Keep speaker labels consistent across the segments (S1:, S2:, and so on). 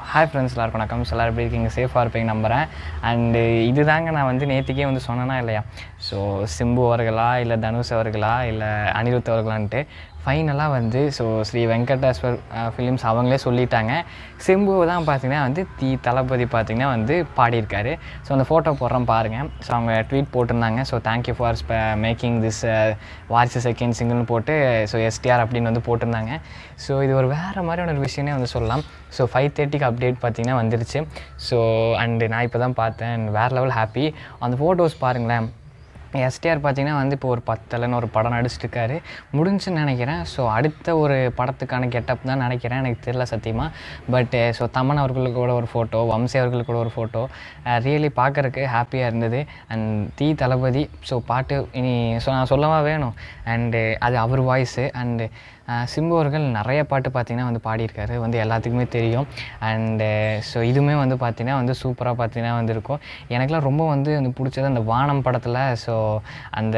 S1: hi friends எல்லாருக்கும் வணக்கம் so எல்லோரும் எப்படி இருக்கீங்க சேஃபாக இருப்பீங்க நம்புகிறேன் அண்டு இதுதாங்க நான் வந்து நேற்றுக்கே வந்து சொன்னேனா இல்லையா ஸோ சிம்பு அவர்களா இல்லை தனுஷ் அவர்களா இல்லை அனிருத் அவர்களான்ட்டு ஃபைனலாக வந்து ஸோ ஸ்ரீ வெங்கடேஸ்வர் ஃபிலிம்ஸ் அவங்களே சொல்லிட்டாங்க சிம்பு தான் பார்த்தீங்கன்னா வந்து தி தளபதி பார்த்தீங்கன்னா வந்து பாடியிருக்காரு ஸோ அந்த ஃபோட்டோ போடுறேன் பாருங்கள் ஸோ அவங்க ட்வீட் போட்டிருந்தாங்க so thank you for making this Varisu second சிங்கிள்னு போட்டு ஸோ எஸ்டிஆர் அப்படின்னு வந்து போட்டிருந்தாங்க ஸோ இது ஒரு வேறு மாதிரியான ஒரு விஷயமே வந்து சொல்லலாம் ஸோ ஃபைவ் தேர்ட்டிக்கு அப்டேட் பார்த்தீங்கன்னா வந்துருச்சு ஸோ அண்டு நான் இப்போ தான் பார்த்தேன் வேறு லெவல் ஹாப்பி அந்த ஃபோட்டோஸ் பாருங்களேன் எஸ்டிஆர் பார்த்தீங்கன்னா வந்து இப்போ ஒரு பத்தலன்னு ஒரு படம் நடிச்சிட்ருக்காரு முடிஞ்சுன்னு நினைக்கிறேன் ஸோ அடுத்த ஒரு படத்துக்கான கெட்டப் தான் நினைக்கிறேன் எனக்கு தெரியல சத்தியமாக பட் ஸோ தமன் அவர்களுக்கு கூட ஒரு ஃபோட்டோ வம்சி அவர்களுக்கு கூட ஒரு ஃபோட்டோ ரியலி பார்க்குறக்கு ஹாப்பியாக இருந்தது அண்ட் தீ தளபதி ஸோ பாட்டு இனி ஸோ நான் சொல்லவா வேணும் அண்டு அது அவர் வாய்ஸு அண்டு சிம்பு அவர்கள் நிறைய பாட்டு பார்த்திங்கன்னா வந்து பாடியிருக்காரு வந்து எல்லாத்துக்குமே தெரியும் அண்டு ஸோ இதுவுமே வந்து பார்த்திங்கன்னா வந்து சூப்பராக பார்த்திங்கன்னா வந்திருக்கும் எனக்குலாம் ரொம்ப வந்து வந்து பிடிச்சது அந்த வானம் படத்தில் ஸோ அந்த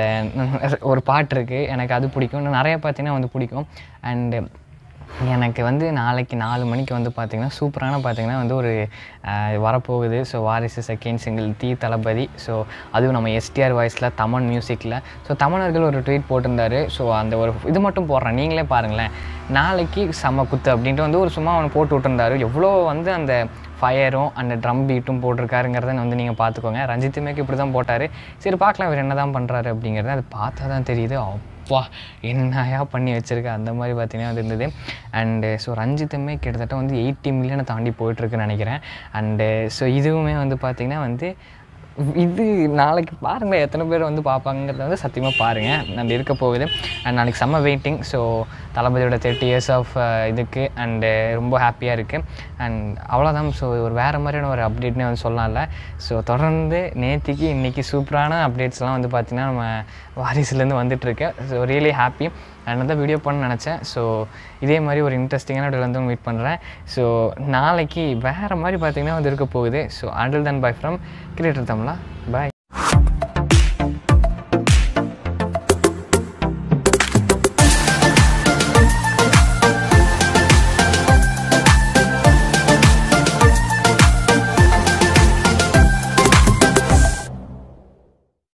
S1: ஒரு பாட்டு இருக்குது எனக்கு அது பிடிக்கும் இன்னும் நிறைய பார்த்திங்கன்னா வந்து பிடிக்கும் அண்டு எனக்கு வந்து நாளைக்கு நாலு மணிக்கு வந்து பார்த்திங்கன்னா சூப்பரான பார்த்திங்கன்னா வந்து ஒரு வரப்போகுது ஸோ வாரிசு செகண்ட் சிங்கிள் தீ தளபதி ஸோ அதுவும் நம்ம எஸ்டிஆர் வாய்ஸில் தமன் மியூசிக்கில் ஸோ தமிழர்கள் ஒரு ட்வீட் போட்டிருந்தாரு ஸோ அந்த ஒரு இது மட்டும் போடுறேன் நீங்களே பாருங்களேன் நாளைக்கு செம்ம குத்து அப்படின்ட்டு வந்து ஒரு சும்மா அவனை போட்டு விட்டுருந்தாரு எவ்வளோ வந்து அந்த ஃபயரும் அந்த ட்ரம் பீட்டும் போட்டிருக்காருங்கிறத வந்து நீங்கள் பார்த்துக்கோங்க ரஞ்சித்துமேக்கு இப்படி தான் போட்டார் சரி பார்க்கலாம் இவர் என்ன தான் பண்ணுறாரு அப்படிங்கிறத அது பார்த்தா தான் தெரியுது அப்பா என்னையா பண்ணி வச்சுருக்க அந்த மாதிரி பார்த்தீங்கன்னா அது இருந்தது அண்டு ஸோ ரஞ்சித்துமே கிட்டத்தட்ட வந்து எயிட்டி மில்லியனை தாண்டி போயிட்டுருக்குன்னு நினைக்கிறேன் அண்டு ஸோ இதுவுமே வந்து பார்த்திங்கன்னா வந்து இது நாளைக்கு பாருங்கள் எத்தனை பேர் வந்து பார்ப்பாங்கிறத வந்து சத்தியமாக பாருங்கள் அந்த இருக்க போகுது அண்ட் நாளைக்கு செம்ம வெயிட்டிங் ஸோ தளபதியோட தேர்ட்டி இயர்ஸ் ஆஃப் இதுக்கு அண்டு ரொம்ப ஹாப்பியாக இருக்குது அண்ட் அவ்வளோதான் ஸோ ஒரு வேறு மாதிரியான ஒரு அப்டேட்னே வந்து சொல்லலாம்ல ஸோ தொடர்ந்து நேற்றுக்கு இன்றைக்கி சூப்பரான அப்டேட்ஸ்லாம் வந்து பார்த்திங்கன்னா நம்ம வாரிசுலேருந்து வந்துட்டுருக்கு ஸோ ரியலி ஹாப்பி அண்ட் தான் வீடியோ பண்ண நினச்சேன் ஸோ இதே மாதிரி ஒரு இன்ட்ரெஸ்டிங்கான வீடியோ வந்து மீட் பண்ணுறேன் ஸோ நாளைக்கு வேறு மாதிரி பார்த்திங்கன்னா வந்து இருக்க போகுது so until then bye from creator Tamizha bye